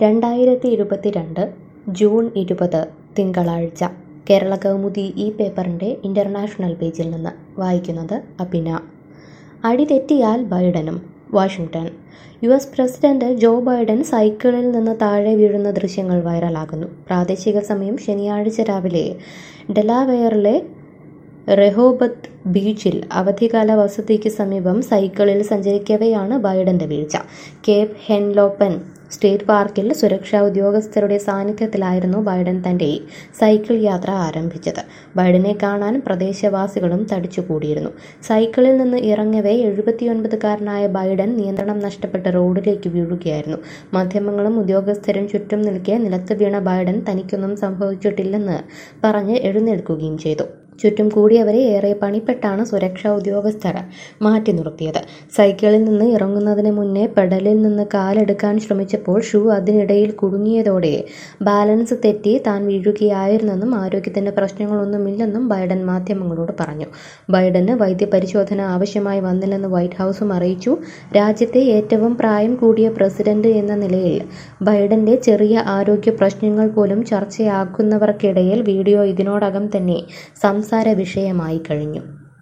രണ്ടായിരത്തി ഇരുപത്തിരണ്ട് ജൂൺ ഇരുപത് തിങ്കളാഴ്ച കേരള കൗമുദി ഈ പേപ്പറിൻ്റെ ഇൻ്റർനാഷണൽ പേജിൽ നിന്ന് വായിക്കുന്നത് അഭിന അടിതെറ്റിയാൽ ബൈഡനും Washington U S president Joe Biden സൈക്കിളിൽ നിന്ന് താഴെ വീഴുന്ന ദൃശ്യങ്ങൾ വൈറലാകുന്നു പ്രാദേശിക സമയം ശനിയാഴ്ച രാവിലെ ഡെലാവെയറിലെ റെഹോബത്ത് ബീച്ചിൽ അവധിക്കാല വസതിക്ക് സമീപം സൈക്കിളിൽ സഞ്ചരിക്കവെയാണ് ബൈഡന്റെ വീഴ്ച കേപ്പ് ഹെൻലോപ്പൻ സ്റ്റേറ്റ് പാർക്കിൽ സുരക്ഷാ ഉദ്യോഗസ്ഥരുടെ സാന്നിധ്യത്തിലായിരുന്നു ബൈഡൻ തന്റെ സൈക്കിൾ യാത്ര ആരംഭിച്ചത് ബൈഡനെ കാണാൻ പ്രദേശവാസികളും തടിച്ചുകൂടിയിരുന്നു സൈക്കിളിൽ നിന്ന് ഇറങ്ങവേ എഴുപത്തിയൊൻപതുകാരനായ ബൈഡൻ നിയന്ത്രണം നഷ്ടപ്പെട്ട് റോഡിലേക്ക് വീഴുകയായിരുന്നു മാധ്യമങ്ങളും ഉദ്യോഗസ്ഥരും ചുറ്റും നിൽക്കെ നിലത്ത് വീണ ബൈഡൻ തനിക്കൊന്നും സംഭവിച്ചിട്ടില്ലെന്ന് പറഞ്ഞ് എഴുന്നേൽക്കുകയും ചെയ്തു ചുറ്റും കൂടിയവരെ ഏറെ പണിപ്പെട്ടാണ് സുരക്ഷാ ഉദ്യോഗസ്ഥർ മാറ്റി നിർത്തിയത് സൈക്കിളിൽ നിന്ന് ഇറങ്ങുന്നതിന് മുന്നേ പെഡലിൽ നിന്ന് കാലെടുക്കാൻ ശ്രമിച്ചപ്പോൾ ഷൂ അതിനിടയിൽ കുടുങ്ങിയതോടെ ബാലൻസ് തെറ്റി താൻ വീഴുകയായിരുന്നെന്നും ആരോഗ്യത്തിന് പ്രശ്നങ്ങളൊന്നുമില്ലെന്നും ബൈഡൻ മാധ്യമങ്ങളോട് പറഞ്ഞു ബൈഡന് വൈദ്യപരിശോധന ആവശ്യമായി വന്നില്ലെന്ന് വൈറ്റ് ഹൗസും അറിയിച്ചു രാജ്യത്തെ ഏറ്റവും പ്രായം കൂടിയ പ്രസിഡന്റ് എന്ന നിലയിൽ ബൈഡന്റെ ചെറിയ ആരോഗ്യ പ്രശ്നങ്ങൾ പോലും ചർച്ചയാക്കുന്നവർക്കിടയിൽ വീഡിയോ ഇതിനോടകം തന്നെ സംസാര വിഷയമായി കഴിഞ്ഞു